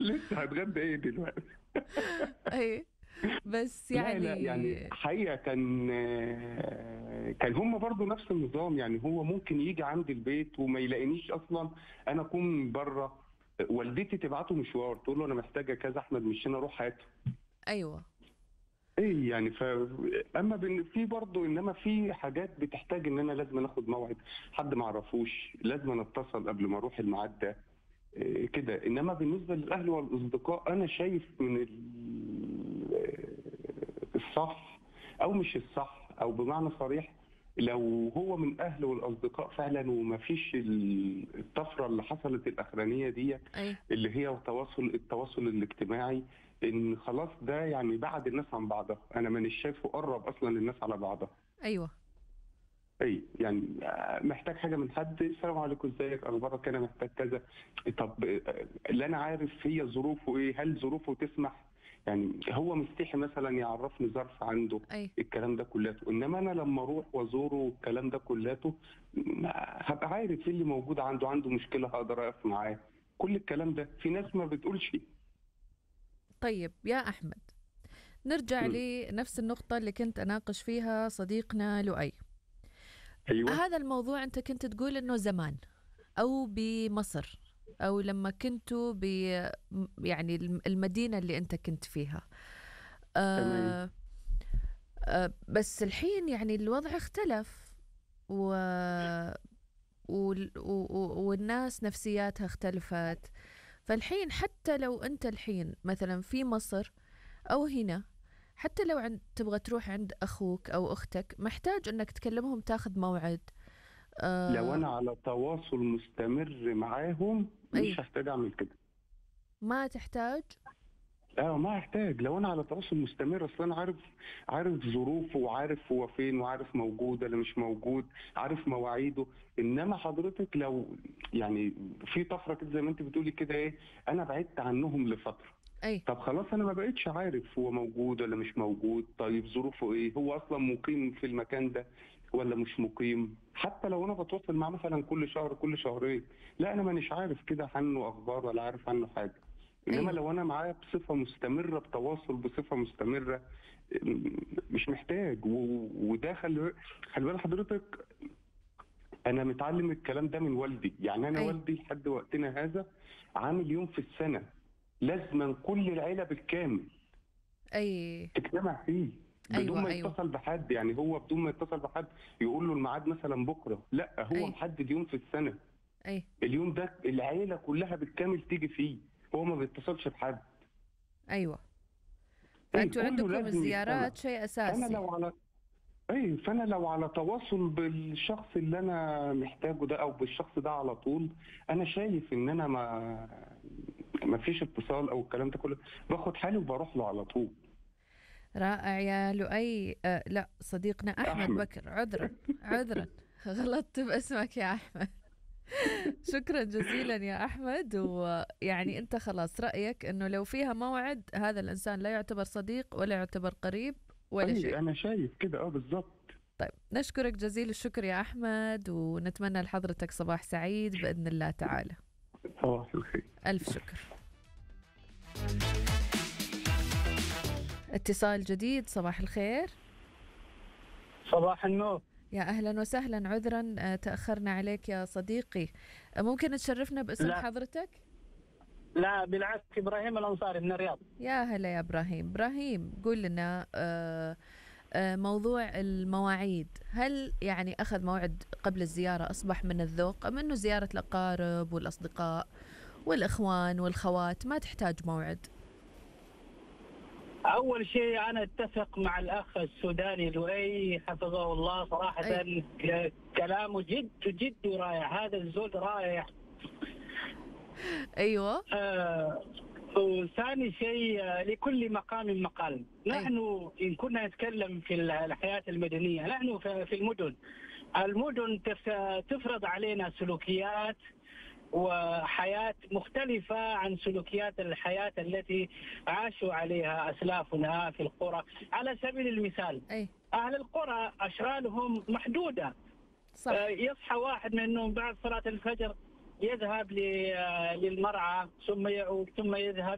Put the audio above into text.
لسه هتغدى ايه دلوقتي اي بس لا يعني لا يعني حقيقة كان آه، كان هم برضو نفس النظام يعني هو ممكن يجي عندي البيت وما يلاقينيش اصلا انا اكون بره والدتي تبعته مشوار تقول له انا محتاجه كذا احمد مش هنا روح هاته ايوه ايه يعني ف اما بن... في برضه انما في حاجات بتحتاج ان انا لازم اخد موعد حد ما اعرفوش لازم اتصل قبل ما اروح الميعاد ده إيه كده انما بالنسبه للاهل والاصدقاء انا شايف من ال- الصح او مش الصح او بمعنى صريح لو هو من اهله والاصدقاء فعلا وما فيش ال- الطفره اللي حصلت الاخرانيه دي اي اللي هي التواصل التواصل الاجتماعي ان خلاص ده يعني بعد الناس عن بعضها انا مانيش شايفه قرب اصلا الناس على بعضها ايوه اي يعني آه، محتاج حاجه من حد السلام عليكم ازيك اخبارك انا محتاج كذا طب آه، اللي انا عارف هي ظروفه ايه هل ظروفه تسمح يعني هو مستحي مثلا يعرفني ظرف عنده اي الكلام ده كلاته انما انا لما اروح وازوره والكلام ده كلاته ما- هبقى عارف ايه اللي موجود عنده عنده مشكله هقدر اقف معاه كل الكلام ده في ناس ما بتقولش طيب يا احمد نرجع مم. لنفس النقطة اللي كنت اناقش فيها صديقنا لؤي ايوه هذا الموضوع انت كنت تقول انه زمان او بمصر او لما كنتوا ب يعني الم- المدينه اللي انت كنت فيها آه تمام. آه بس الحين يعني الوضع اختلف و وال- و- و- والناس نفسياتها اختلفت فالحين حتى لو انت الحين مثلا في مصر او هنا حتى لو عند تبغى تروح عند اخوك او اختك محتاج انك تكلمهم تاخذ موعد آه لو انا على تواصل مستمر معاهم مش أيوة. هحتاج اعمل كده ما تحتاج اه ما احتاج لو انا على تواصل مستمر اصل انا عارف عارف ظروفه وعارف هو فين وعارف موجود ولا مش موجود عارف مواعيده انما حضرتك لو يعني في طفره كده زي ما انت بتقولي كده ايه انا بعدت عنهم لفتره اي طب خلاص انا ما بقتش عارف هو موجود ولا مش موجود طيب ظروفه ايه هو اصلا مقيم في المكان ده ولا مش مقيم حتى لو انا بتواصل معاه مثلا كل شهر كل شهرين لا انا مانيش عارف كده عنه اخبار ولا عارف عنه حاجه انما أيوة. لو انا معاه بصفه مستمره بتواصل بصفه مستمره م- مش محتاج و- وده خلي خلي بال حضرتك انا متعلم الكلام ده من والدي يعني انا أيوة. والدي لحد وقتنا هذا عامل يوم في السنه لازما كل العيله بالكامل اي تجتمع فيه بدون أيوة، ما أيوة. يتصل بحد يعني هو بدون ما يتصل بحد يقول له الميعاد مثلا بكره لا هو أيوة. محدد يوم في السنه اي اليوم ده العيله كلها بالكامل تيجي فيه هو ما بيتصلش بحد ايوه أي، فانتوا كله عندكم لازم الزيارات يجتمع. شيء فانا اساسي لو على اي فانا لو على تواصل بالشخص اللي انا محتاجه ده او بالشخص ده على طول انا شايف ان انا ما ما فيش اتصال او الكلام ده كله باخد حالي وبروح له على طول رائع يا لؤي آه لا صديقنا احمد, أحمد. بكر عذرا عذرا غلطت باسمك يا احمد شكرا جزيلا يا احمد ويعني انت خلاص رايك انه لو فيها موعد هذا الانسان لا يعتبر صديق ولا يعتبر قريب ولا أي، شيء انا شايف كده اه بالظبط طيب نشكرك جزيل الشكر يا احمد ونتمنى لحضرتك صباح سعيد باذن الله تعالى صباح الخير ألف شكر اتصال جديد صباح الخير صباح النور يا أهلا وسهلا عذرا آه، تأخرنا عليك يا صديقي آه، ممكن تشرفنا باسم لا. حضرتك لا بالعكس ابراهيم الانصاري من الرياض يا هلا يا إبراهيم إبراهيم قول لنا آه، آه، موضوع المواعيد هل يعني أخذ موعد قبل الزيارة أصبح من الذوق أم أنه زيارة الأقارب والأصدقاء والإخوان والخوات ما تحتاج موعد اول شيء انا اتفق مع الاخ السوداني لؤي حفظه الله صراحه أي. ك- كلامه جد جد رائع هذا الزول رائع أيوة آه وثاني شيء آه، لكل مقام مقال نحن إن كنا نتكلم في الحياة المدنية نحن في في المدن المدن تف- تفرض علينا سلوكيات وحياة مختلفة عن سلوكيات الحياة التي عاشوا عليها أسلافنا في القرى على سبيل المثال أي أهل القرى أشغالهم محدودة صح آه، يصحى واحد من النوم بعد صلاة الفجر يذهب ل- آه، للمرعى ثم يعود ثم يذهب